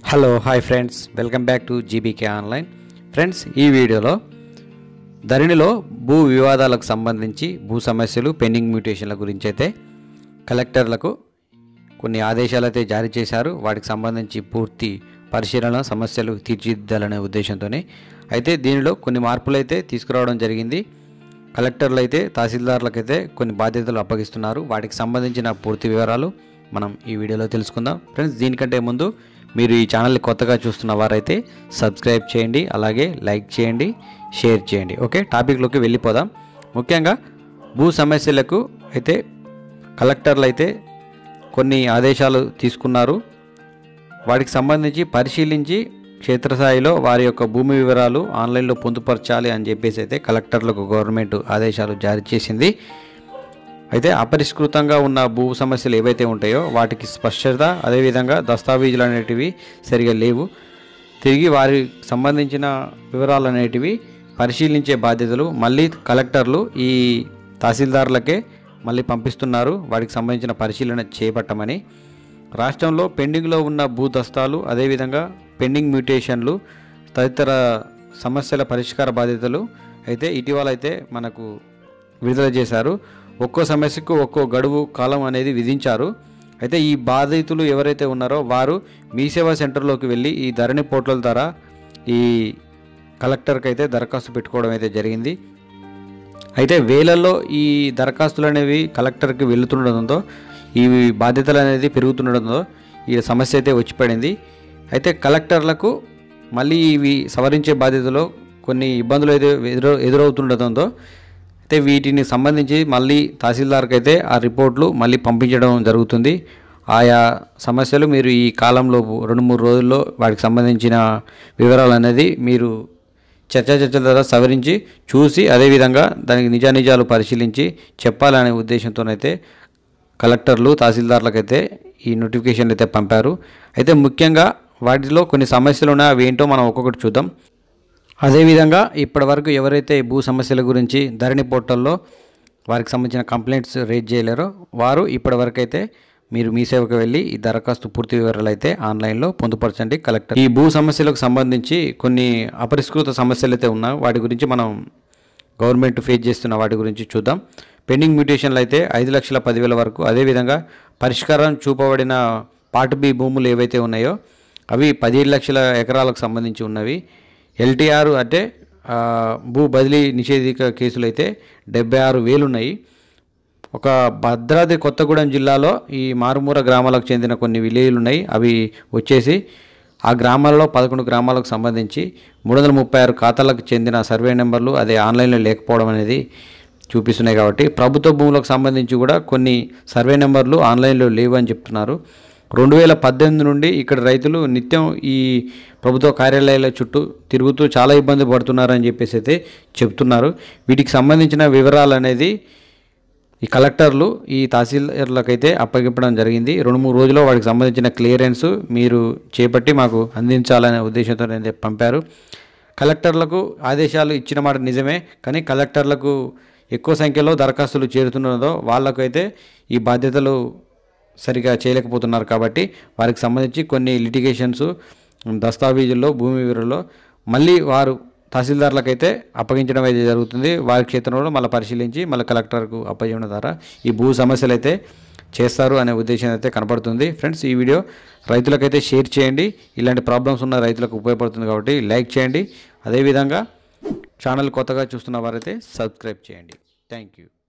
hello hi friends welcome back to GBK online friends ఈ వీడియోలో ధరణిలో భూ వివాదాలకు సంబంధించి భూ సమస్యలు పెండింగ్ మ్యూటేషన్ల గురించి అయితే కలెక్టర్లకు కొన్ని ఆదేశాలు అయితే జారీ చేశారు వాటికి సంబంధించి పూర్తి పరిశీలన సమస్యలు తీర్చిదిద్దాలనే ఉద్దేశంతోనే అయితే దీనిలో కొన్ని మార్పులు అయితే తీసుకురావడం జరిగింది కలెక్టర్లు అయితే తహసీల్దార్లకైతే కొన్ని బాధ్యతలు అప్పగిస్తున్నారు వాటికి సంబంధించిన పూర్తి వివరాలు మనం ఈ వీడియోలో తెలుసుకుందాం ఫ్రెండ్స్ దీనికంటే ముందు మీరు ఈ ఛానల్ని కొత్తగా చూస్తున్న వారైతే సబ్స్క్రైబ్ చేయండి అలాగే లైక్ చేయండి షేర్ చేయండి ఓకే టాపిక్లోకి వెళ్ళిపోదాం ముఖ్యంగా భూ సమస్యలకు అయితే కలెక్టర్లు అయితే కొన్ని ఆదేశాలు తీసుకున్నారు వాటికి సంబంధించి పరిశీలించి క్షేత్రస్థాయిలో వారి యొక్క భూమి వివరాలు ఆన్లైన్లో పొందుపరచాలి అని చెప్పేసి అయితే కలెక్టర్లకు గవర్నమెంట్ ఆదేశాలు జారీ చేసింది అయితే అపరిష్కృతంగా ఉన్న భూ సమస్యలు ఏవైతే ఉంటాయో వాటికి స్పష్టత అదేవిధంగా దస్తావేజులు అనేటివి సరిగా లేవు తిరిగి వారికి సంబంధించిన వివరాలు అనేటివి పరిశీలించే బాధ్యతలు మళ్ళీ కలెక్టర్లు ఈ తహసీల్దార్లకే మళ్ళీ పంపిస్తున్నారు వాటికి సంబంధించిన పరిశీలన చేపట్టమని రాష్ట్రంలో పెండింగ్లో ఉన్న భూ దస్తాలు అదేవిధంగా పెండింగ్ మ్యూటేషన్లు తదితర సమస్యల పరిష్కార బాధ్యతలు అయితే ఇటీవల అయితే మనకు విడుదల చేశారు ఒక్కో సమస్యకు ఒక్కో గడువు కాలం అనేది విధించారు అయితే ఈ బాధితులు ఎవరైతే ఉన్నారో వారు మీ సేవా సెంటర్లోకి వెళ్ళి ఈ ధరణి పోర్టల్ ద్వారా ఈ కలెక్టర్కి అయితే దరఖాస్తు పెట్టుకోవడం అయితే జరిగింది అయితే వేలల్లో ఈ దరఖాస్తులు అనేవి కలెక్టర్కి వెళుతుండడంతో ఈ బాధ్యతలు అనేది పెరుగుతుండడంతో ఈ సమస్య అయితే వచ్చి పడింది అయితే కలెక్టర్లకు మళ్ళీ ఇవి సవరించే బాధ్యతలో కొన్ని ఇబ్బందులు అయితే ఎదురు ఎదురవుతుండటంతో అయితే వీటిని సంబంధించి మళ్ళీ తహసీల్దార్కి అయితే ఆ రిపోర్ట్లు మళ్ళీ పంపించడం జరుగుతుంది ఆయా సమస్యలు మీరు ఈ కాలంలో రెండు మూడు రోజుల్లో వాటికి సంబంధించిన వివరాలు అనేది మీరు చర్చా చర్చల ద్వారా సవరించి చూసి అదేవిధంగా దానికి నిజానిజాలు పరిశీలించి చెప్పాలనే ఉద్దేశంతోనైతే కలెక్టర్లు తహసీల్దార్లకైతే ఈ నోటిఫికేషన్ అయితే పంపారు అయితే ముఖ్యంగా వాటిలో కొన్ని సమస్యలు ఉన్నాయి అవి ఏంటో మనం ఒక్కొక్కటి చూద్దాం అదేవిధంగా ఇప్పటివరకు ఎవరైతే ఈ భూ సమస్యల గురించి ధరణి పోర్టల్లో వారికి సంబంధించిన కంప్లైంట్స్ రేజ్ చేయలేరో వారు ఇప్పటివరకు అయితే మీరు మీ సేవకు వెళ్ళి ఈ దరఖాస్తు పూర్తి వివరాలు అయితే ఆన్లైన్లో పొందుపరచండి కలెక్టర్ ఈ భూ సమస్యలకు సంబంధించి కొన్ని అపరిష్కృత సమస్యలు అయితే ఉన్నాయి వాటి గురించి మనం గవర్నమెంట్ ఫేస్ చేస్తున్న వాటి గురించి చూద్దాం పెండింగ్ మ్యూటేషన్లు అయితే ఐదు లక్షల పదివేల వరకు అదేవిధంగా పరిష్కారం చూపబడిన పార్ట్ బి భూములు ఏవైతే ఉన్నాయో అవి పదిహేడు లక్షల ఎకరాలకు సంబంధించి ఉన్నవి ఎల్టీఆర్ అంటే ఆ, భూ బదిలీ నిషేధిక కేసులు అయితే డెబ్బై ఆరు వేలు ఉన్నాయి ఒక భద్రాద్రి కొత్తగూడెం జిల్లాలో ఈ మారుమూర గ్రామాలకు చెందిన కొన్ని విలేజ్లు ఉన్నాయి అవి వచ్చేసి ఆ గ్రామాలలో పదకొండు గ్రామాలకు సంబంధించి మూడు వందల ముప్పై ఆరు ఖాతాలకు చెందిన సర్వే నెంబర్లు అదే ఆన్లైన్లో లేకపోవడం అనేది చూపిస్తున్నాయి కాబట్టి ప్రభుత్వ భూములకు సంబంధించి కూడా కొన్ని సర్వే నెంబర్లు ఆన్లైన్లో లేవు అని చెప్తున్నారు రెండు వేల పద్దెనిమిది నుండి ఇక్కడ రైతులు నిత్యం ఈ ప్రభుత్వ కార్యాలయాల చుట్టూ తిరుగుతూ చాలా ఇబ్బంది పడుతున్నారని చెప్పేసి అయితే చెప్తున్నారు వీటికి సంబంధించిన వివరాలు అనేది ఈ కలెక్టర్లు ఈ తహసీల్దార్లకైతే అప్పగించడం జరిగింది రెండు మూడు రోజుల్లో వాటికి సంబంధించిన క్లియరెన్స్ మీరు చేపట్టి మాకు అందించాలనే ఉద్దేశంతో అయితే పంపారు కలెక్టర్లకు ఆదేశాలు ఇచ్చిన మాట నిజమే కానీ కలెక్టర్లకు ఎక్కువ సంఖ్యలో దరఖాస్తులు చేరుతున్నదో వాళ్ళకైతే ఈ బాధ్యతలు సరిగా చేయలేకపోతున్నారు కాబట్టి వారికి సంబంధించి కొన్ని లిటిగేషన్స్ దస్తావేజుల్లో భూమి వివరాల్లో మళ్ళీ వారు తహసీల్దార్లకైతే అప్పగించడం అయితే జరుగుతుంది వారి క్షేత్రంలో మళ్ళీ పరిశీలించి మళ్ళీ కలెక్టర్కు అప్పగించడం ద్వారా ఈ భూ సమస్యలు అయితే చేస్తారు అనే ఉద్దేశం అయితే కనపడుతుంది ఫ్రెండ్స్ ఈ వీడియో రైతులకైతే షేర్ చేయండి ఇలాంటి ప్రాబ్లమ్స్ ఉన్న రైతులకు ఉపయోగపడుతుంది కాబట్టి లైక్ చేయండి అదేవిధంగా ఛానల్ కొత్తగా చూస్తున్న వారైతే సబ్స్క్రైబ్ చేయండి థ్యాంక్ యూ